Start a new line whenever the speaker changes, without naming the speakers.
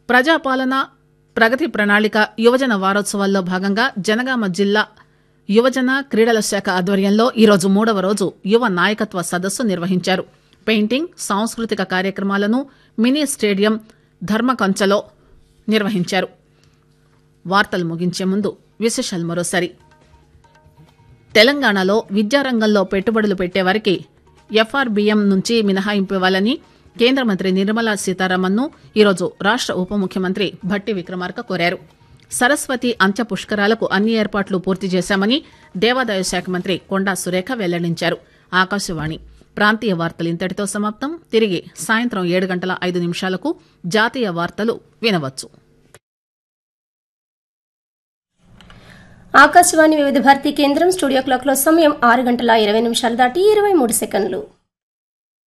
ప్రజాపాలన ప్రగతి ప్రణాళిక యువజన వారోత్సవాల్లో భాగంగా జనగామ జిల్లా యువజన క్రీడల శాఖ ఆధ్వర్యంలో ఈరోజు మూడవ రోజు యువ నాయకత్వ సదస్సు నిర్వహించారు పెయింటింగ్ సాంస్కృతిక కార్యక్రమాలను మినీ స్టేడియం ధర్మకంచలో నిర్వహించారు వార్తలు ముగించే ముందు విశేషాలు మరోసారి తెలంగాణలో విద్యారంగంలో పెట్టుబడులు పెట్టేవారికి ఎఫ్ఆర్బీఎం నుంచి మినహాయింపు ఇవ్వాలని కేంద్ర మంత్రి నిర్మలా సీతారామన్ను ఈరోజు రాష్ట ఉప ముఖ్యమంత్రి భట్టి విక్రమార్క కోరారు సరస్వతి అంత్య పుష్కరాలకు అన్ని ఏర్పాట్లు పూర్తి చేశామని దేవాదాయ శాఖ మంత్రి కొండా సురేఖ వెల్లడించారు ఆకాశవాణి ప్రాంతీయ వార్తలు ఇంతటితో సమాప్తం తిరిగి సాయంత్రం ఏడు గంటల ఐదు నిమిషాలకు జాతీయ వార్తలు వినవచ్చు
ఆకాశవాణి వివిధ భారతి కేంద్రం స్టూడియో క్లాక్లో సమయం ఆరు గంటల ఇరవై నిమిషాలు దాటి ఇరవై మూడు సెకండ్లు